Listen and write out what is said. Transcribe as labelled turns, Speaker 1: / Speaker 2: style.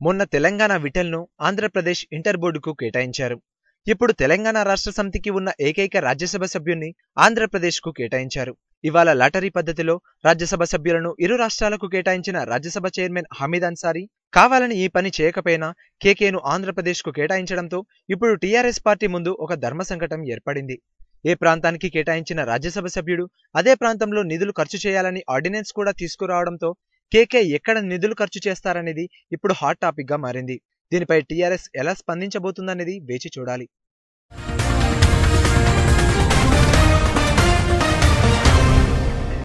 Speaker 1: మొన్న తెలంగాణ విటల్ను ఆంధ్రప్రదేశ్ ఇంటర్ బోర్డుకు కేటాయించారు ఇప్పుడు తెలంగాణ రాష్ట్ర సమితికి ఉన్న ఏకైక రాజ్యసభ సభ్యుణ్ణి ఆంధ్రప్రదేశ్కు కేటాయించారు ఇవాళ లాటరీ పద్ధతిలో రాజ్యసభ సభ్యులను ఇరు రాష్ట్రాలకు కేటాయించిన రాజ్యసభ చైర్మన్ హమీద్ అన్సారీ కావాలని ఈ పని చేయకపోయినా కేకేను ఆంధ్రప్రదేశ్కు కేటాయించడంతో ఇప్పుడు టీఆర్ఎస్ పార్టీ ముందు ఒక ధర్మ సంకటం ఏర్పడింది ఏ ప్రాంతానికి కేటాయించిన రాజ్యసభ సభ్యుడు అదే ప్రాంతంలో నిధులు ఖర్చు చేయాలని ఆర్డినెన్స్ కూడా తీసుకురావడంతో కేకే ఎక్కడ నిధులు ఖర్చు చేస్తారనేది ఇప్పుడు హాట్ టాపిక్ గా మారింది దీనిపై టీఆర్ఎస్ ఎలా స్పందించబోతుందనేది వేచి చూడాలి